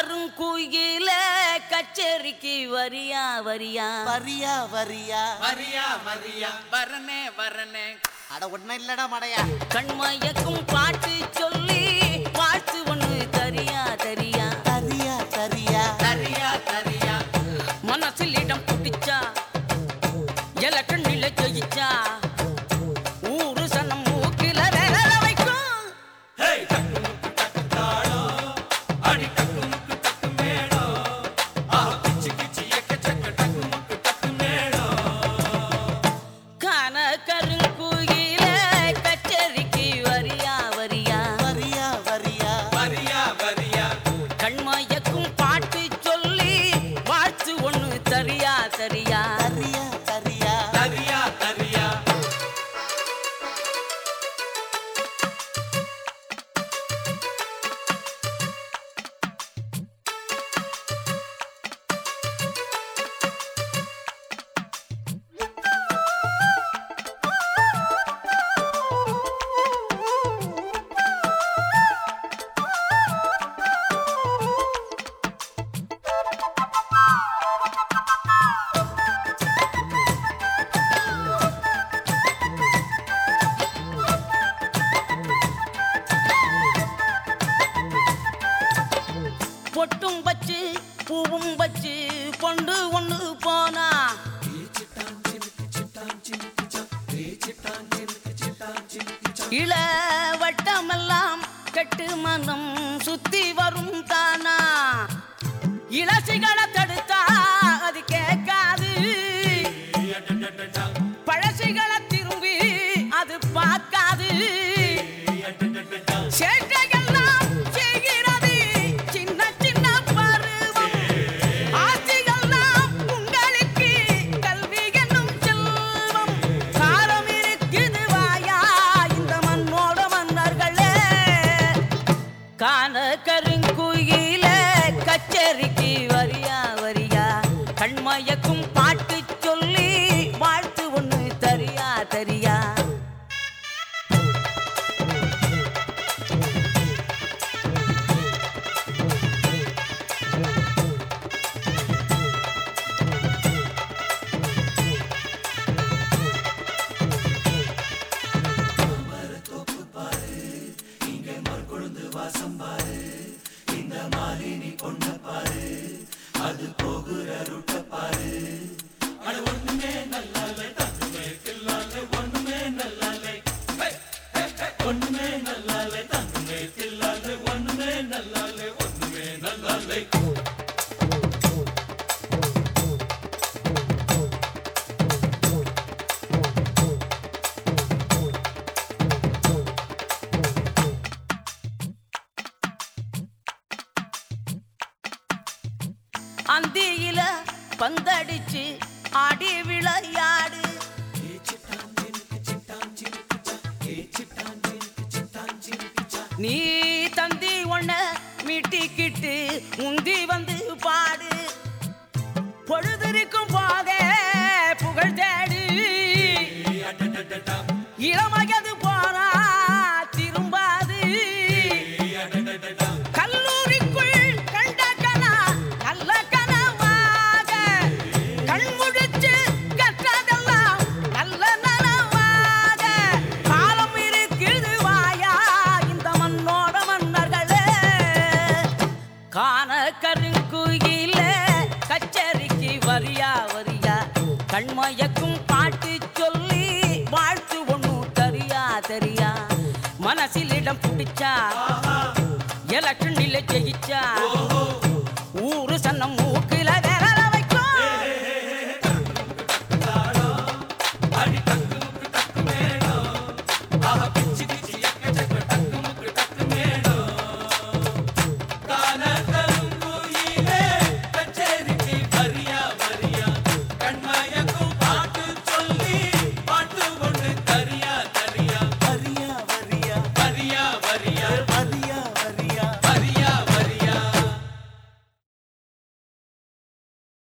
கருங்குயில கச்சேரிக்கு வரியா வரியா வரியா வரியா வரியா வரியா வரனே வரனே அட ஒன்னும் இல்லடா மடையா கண்மயக்கும் பாட்டு சொல்லி வாழ்த்து ஒண்ணு தரியா தரியா தரியா தரியா தரியா தரியா மனசில் இடம் பிடிச்சா எலக்கண்ணில ஜெயிச்சா ஊரு சனம் மூக்கில விரல வைக்கும் அடி டக்கு முக்கு டக்கு மேளம் ஆஹா கிச்சி கிச்சி எக்க சக்க டக்கு முக்கு டக்கு மேளம் கான கருங்குயில கச்சேரிக்கு வரியா வரியா வரியா வரியா வரியா வரியா கண்மயக்கும் பாட்டு சொல்லி வாழ்த்து ஒண்ணு தரியா தரியா தரியா தரியா தரியா தரியா பொட்டும் வச்சு பூவும் வச்சு கொண்டு ஒண்ணு போனா இள வட்டமெல்லாம் கெட்டு மனம் சுத்தி வரும் தானா இளசிகளை தடுத்தா அது கேட்காது பழசிகளை திரும்பி அது பார்க்காது சேட்டையெல்லாம் செய்கிறது சின்ன சின்ன பருவம் ஆசையெல்லாம் உங்களுக்கு கல்வி என்னும் செல்வம் காலம் இருக்குது வாயா இந்த மண்ணோட மன்னர்களே காண கருங்குயில கச்சேரிக்கு வரியா வரியா கண்மயக்கும் பாட்டு சொல்லி வாழ்த்து ஒண்ணு தரியா தரியா அந்தியில பந்தடிச்சு ஆடி விளையாடு நீ தந்தி ஒண்ண மீட்டிக்கிட்டு உந்தி வந்து பாடு பொழுதிருக்கும் போதே புகழ் தேடு இளமயது போனா திரும்பாது கல்லூரிக்குள் கண்ட கனா நல்ல கனவாக கண்முழிச்சு கற்றதெல்லாம் நல்ல நனவாக காலம் இருக்குது வாயா இந்த மண்ணோட மன்னர்களே காண கருங்குயில கச்சேரிக்கு வரியா வரியா கண்மயக்கும் பாட்டு சொல்லி வாழ்த்து ஒண்ணு தரியா தரியா மனசில் இடம் பிடிச்சா எலக்ஷனில் ஜெயிச்சா